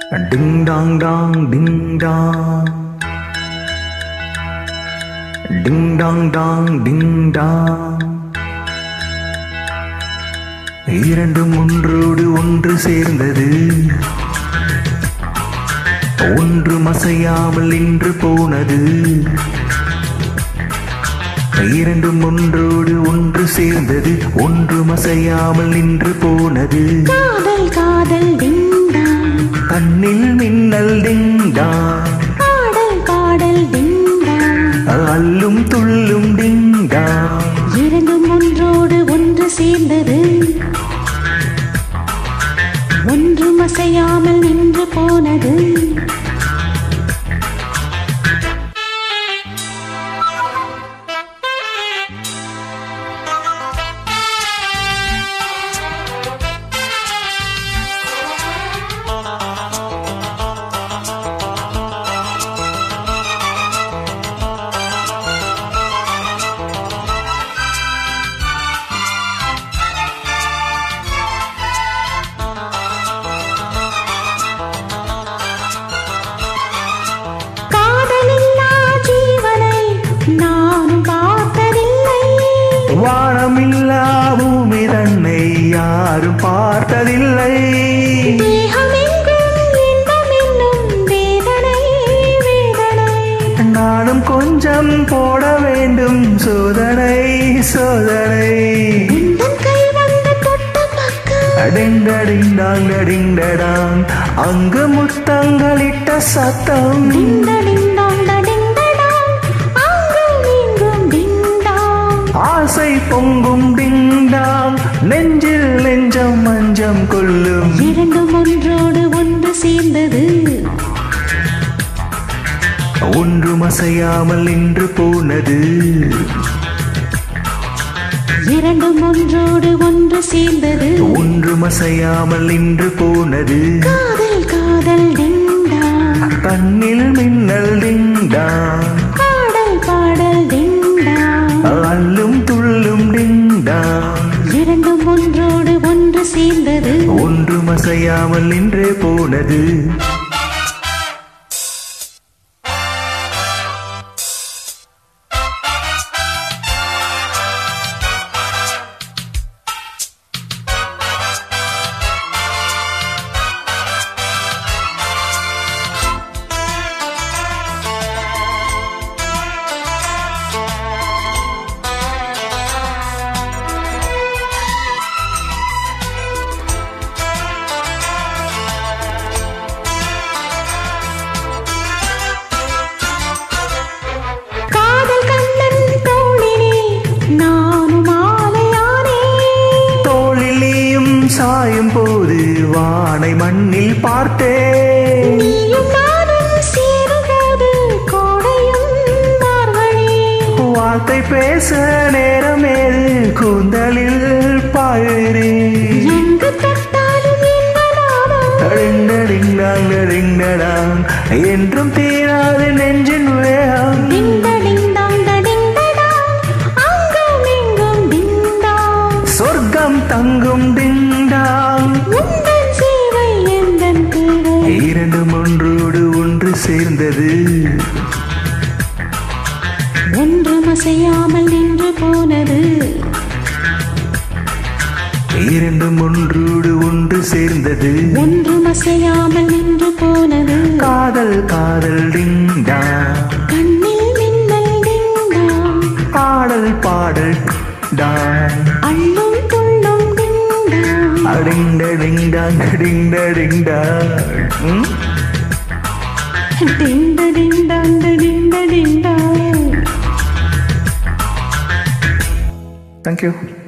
டிங் dong dong ding dong ding dong dong ding dong இரண்டும் ஒன்றோடு ஒன்று சேர்ந்தது ஒன்று மசையாமல் நின்று போனது இரண்டும் ஒன்றோடு ஒன்று சேர்ந்தது ஒன்று மசையாமல் நின்று போனது காதல் காதல் டிங்கா கண்ணில் மின்னல் டிங்கா பாடல் பாடல் டிங்கா அல்லும் துள்ளும் டிங்கா இரண்டும் ஒன்றோடு ஒன்று சேர்ந்தது ஒன்றும் அசையாமல் நின்று போனது காதலில்லா ஜீவனை நானும் பார்த்ததில்லை வானமில்லா பூமி தன்னை யாரும் பார்த்ததில்லை தேகமெங்கும் இன்பம் என்னும் வேதனை வேதனை நானும் கொஞ்சம் போட வேண்டும் சோதனை சோதனை உந்தன் கை வந்து தொட்ட பக்கம் அடிண்டடிண்டாங் அடிண்டடாங் அங்கு முத்தங்களிட்ட சத்தம் டிண்டடிண்டாங் டடிண்டடாங், அங்கும் இங்கும் டிண்டாங். ஆசை பொங்கும் டிண்டாங் நெஞ்சில் நெஞ்சம் மஞ்சம் கொள்ளும் இரண்டும் ஒன்றோடு ஒன்று சேர்ந்தது ஒன்றும் அசையாமல் நின்று போனது இரண்டும் ஒன்றோடு ஒன்று சேர்ந்தது ஒன்றும் அசையாமல் நின்று போனது காதல் காதல் டிண்டாங் கண்ணில் மின்னல் டிண்டாங் பாடல் பாடல் டிண்டாங் அல்லும் துள்ளும் டிண்டாங் இரண்டும் ஒன்றோடு ஒன்று சேர்ந்தது ஒன்றும் அசையாமல் நின்றே போனது காதல் கண்ணன் தோழினே நானும் ஆலையானே தோளிலேயும் சாயும் போது வானை மண்ணில் பார்த்தேன் நீயும் நானும் சேரும்போது கோடையும் மார்கழி வார்த்தை பேச நேரமேது கூந்தலில் பாயுறே எங்கு தொட்டாலும் இன்பநாதம் அடிங்கடிங்காங் என்றும் தீராது நெஞ்சின் வேகம் டிண்டடிண்டாங் டடிண்டடாங், அங்கும் இங்கும் டிண்டாங். சொர்க்கம் தங்கும் டிண்டாங் உந்தன் சேவை எந்தன் தேவை. இரண்டும் ஒன்றோடு ஒன்று சேர்ந்தது ஒன்றும் அசையாமல் நின்று போனது இரண்டும் ஒன்றோடு ஒன்று சேர்ந்தது ஒன்றும் அசையாமல் நின்று போனது காதல் காதல் டிண்டா கண்ணில் மின்னல் டிண்டாங் பாடல் பாடல் டாங் அள்ளும் துள்ளும் டிண்டாங் அடிங்க டிங்டாங் டிங்க டிங்கா டிண்ட டிண்டாங் டிண்ட டிண்டாங் தேங்க்யூ